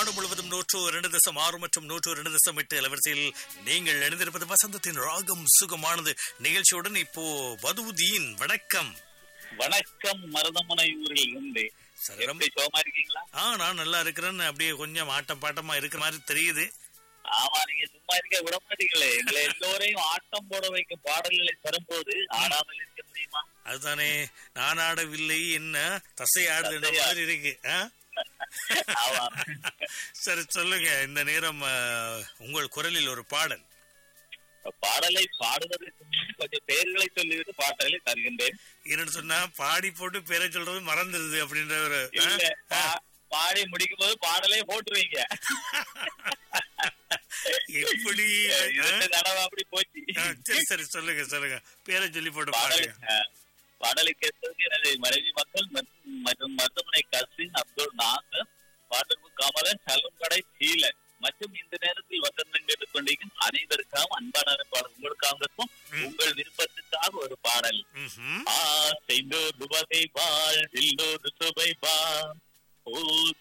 நாடு முழுவதும் நூற்று இரண்டு தசம் ஆறு மற்றும் நூற்று இரண்டு தசம் எட்டு அலவரிசையில் நீங்கள் எழுந்திருப்பது வசந்தத்தின் ராகம் சுகமானது நிகழ்ச்சியுடன் இப்போ பதுவுதீன் வணக்கம் வணக்கம் மருதமுனை ஊரில் இருந்து சரி, ரொம்ப- எப்படி சோமா இருக்கீங்களா ஆ நான் நல்லா இருக்கிறேன்னு அப்படியே கொஞ்சம் ஆட்டம் பாட்டமா இருக்கிற மாதிரி தெரியுது ஆமா நீங்க சும்மா இருக்க விட மாட்டீங்களே எங்களை எல்லோரையும் ஆட்டம் போட வைக்கும் பாடல்களை தரும்போது ஆடாமல் இருக்க முடியுமா அதுதானே நான் ஆடவில்லை என்ன தசை ஆடுதுன்ற தசை மாதிரி இருக்கு ஆ? ஆமா சரி சொல்லுங்க இந்த நேரம் ஆ, உங்கள் குரலில் ஒரு பாடல் பாடலை பாடுவதற்கு முன் கொஞ்சம் பெயர்களை சொல்லிவிட்டு பாடலை தருகின்றேன் என்னன்னு சொன்னா பாடி போட்டு பேரை சொல்றது மறந்துருது அப்படின்ற ஒரு ஆ? இல்ல பா- பாடி முடிக்கும் போது பாடலே போட்டுருவீங்க எப்படி இரண்டு தடவை அப்படி போச்சு ஆ, சரி சரி சொல்லுங்க சொல்லுங்க பேரை சொல்லி போட்டு பாடலை பாடுங்க அஹ், பாடலை கேட்டதுக்கு எனது மனைவி மக்கள் மற்றும் மற்றும் மருத்துவமனை கசின் அப்துல் நாசர் பாட்டுக்கு கமலன் சலுங்கடை சீலன் மற்றும் இந்த நேரத்தில் வசந்தம் கேட்டுக்கொண்டிருக்கும் அனைவருக்காகவும் அன்பான பாடல் உங்களுக்காகவும் உங்கள் விருப்பத்துக்காக ஒரு பாடல் ம்ஹும். ஆசைந்தோர் துபகை வாழ் இல்லோர் சுபை வா ஓ